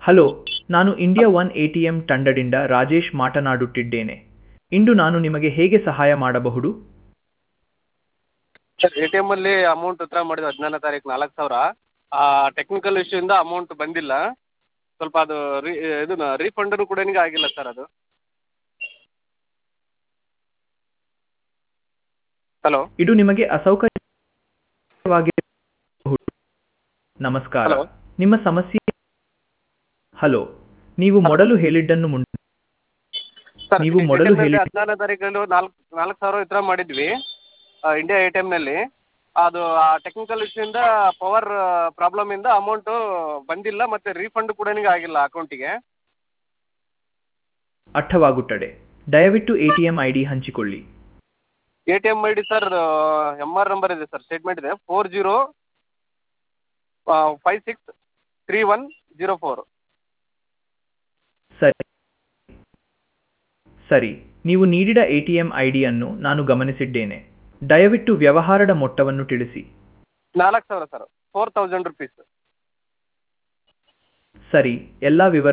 Hello ನಾನು India one A T M ತಂಡದಿಂದ ರಾಜೇಶ್ ಮಾತನಾಡುತ್ತಿದ್ದೇನೆ ಇಂದು ನಾನು ನಿಮಗೆ ಹೇಗೆ ಸಹಾಯ ಮಾಡಬಹುದು ಸರ್ ಎ ಟಿ ಎಮ್ಮಲ್ಲಿ ಅಮೌಂಟ್ ವಿತ್ಡ್ರಾ ಮಾಡಿದ್ದು ಹದಿನಾರನೇ ತಾರೀಕು ನಾಲ್ಕು ಸಾವಿರ ಟೆಕ್ನಿಕಲ್ ಇಶ್ಯೂಯಿಂದ ಅಮೌಂಟ್ ಬಂದಿಲ್ಲ ಸ್ವಲ್ಪ ಅದು ರೀ ಇದನ್ನ ರೀಫಂಡೂ ಕೂಡ ಆಗಿಲ್ಲ ಸರ್ ಅದು ಹಲೋ ಇದು ನಿಮಗೆ ಅಸೌಕರ್ಯವಾಗಿರಬಹುದು ನಮಸ್ಕಾರ Hello. ನಿಮ್ಮ ಸಮಸ್ಯೆ ಹಲೋ ನೀವು ಮೊದಲು ಹೇಳಿದ್ದನ್ನು ಮುನ್ ಸರ್ ನೀವು ಮೊದಲು ಹೇಳಿ- ಹದಿನಾರನೇ ತಾರೀಕಲ್ಲಿ ನಾಲ್ಕು ನಾಲ್ಕು ಸಾವಿರ ವಿತ್ಡ್ರಾ ಮಾಡಿದ್ವಿ ಇಂಡಿಯಾ ಎ ಟಿ ಎಮ್ನಲ್ಲಿ ಅದು ಟೆಕ್ನಿಕಲ್ ಇಶ್ಯೂಯಿಂದ ಪವರ್ ಪ್ರಾಬ್ಲಮಿಂದ ಅಮೌಂಟು ಬಂದಿಲ್ಲ ಮತ್ತು ರೀಫಂಡ್ ಕೂಡ ಆಗಿಲ್ಲ ಅಕೌಂಟಿಗೆ ಅರ್ಥವಾಗುತ್ತದೆ ದಯವಿಟ್ಟು A T M I D ಹಂಚಿಕೊಳ್ಳಿ A T M I D sir M R number ಇದೆ ಸರ್ ಸ್ಟೇಟ್ಮೆಂಟ್ ಇದೆ four zero five six three one zero four ಸರಿ ಸರಿ ನೀವು ನೀಡಿದ ಎ ಟಿ ಎಂ ಐ ಡಿಯನ್ನು ನಾನು ಗಮನಿಸಿದ್ದೇನೆ ದಯವಿಟ್ಟು ವ್ಯವಹಾರದ ಮೊತ್ತವನ್ನು ತಿಳಿಸಿ ನಾಲ್ಕು ಸಾವಿರ ಸರ್ ಫೋರ್ ತೌಸಂಡ್ ರುಪೀಸ್ ಸರಿ ಎಲ್ಲ ವಿವರ